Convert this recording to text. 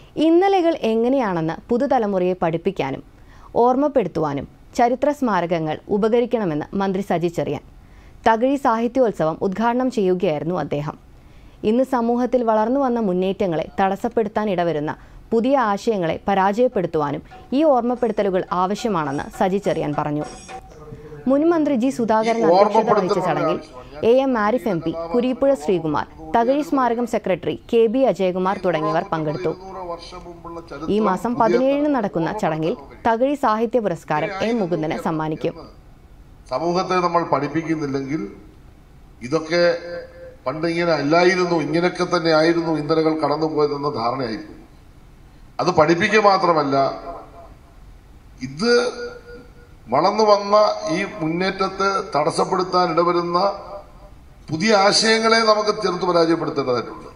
ഇന്നലെകൾ എങ്ങനെയാണെന്ന് പുതുതലമുറയെ പഠിപ്പിക്കാനും ഓർമ്മപ്പെടുത്തുവാനും ചരിത്ര സ്മാരകങ്ങൾ ഉപകരിക്കണമെന്ന് മന്ത്രി സജി ചെറിയാൻ തകഴി സാഹിത്യോത്സവം ഉദ്ഘാടനം ചെയ്യുകയായിരുന്നു അദ്ദേഹം ഇന്ന് സമൂഹത്തിൽ വളർന്നു വന്ന മുന്നേറ്റങ്ങളെ തടസ്സപ്പെടുത്താൻ ഇടവരുന്ന പുതിയ ആശയങ്ങളെ പരാജയപ്പെടുത്തുവാനും ഈ ഓർമ്മപ്പെടുത്തലുകൾ ആവശ്യമാണെന്ന് സജി ചെറിയാൻ പറഞ്ഞു മുൻ മന്ത്രി ജി സുധാകരൻ അധ്യക്ഷത വഹിച്ച ചടങ്ങിൽ A M Arif M P Kuripuzha Sreekumar Thakazhi സ്മാരകം സെക്രട്ടറി കെ ബി അജയകുമാർ തുടങ്ങിയവർ പങ്കെടുത്തു ഈ മാസം പതിനേഴിന് നടക്കുന്ന ചടങ്ങിൽ തകഴി സാഹിത്യ പുരസ്കാരം എം മുകുന്ദന് സമ്മാനിക്കും സമൂഹത്തെ നമ്മൾ പഠിപ്പിക്കുന്നില്ലെങ്കിൽ ഇതൊക്കെ പണ്ട് ഇങ്ങനെ അല്ലായിരുന്നു ഇങ്ങനെയൊക്കെ തന്നെ ആയിരുന്നു ഇന്ധനങ്ങൾ കടന്നുപോയതെന്ന ധാരണയായിരിക്കും അത് പഠിപ്പിക്കുക മാത്രമല്ല ഇത് വളർന്നു വന്ന ഈ മുന്നേറ്റത്തെ തടസ്സപ്പെടുത്താൻ ഇടവരുന്ന പുതിയ ആശയങ്ങളെ നമുക്ക് ചെറുത്ത് പരാജയപ്പെടുത്തേണ്ടതായിട്ടുണ്ട്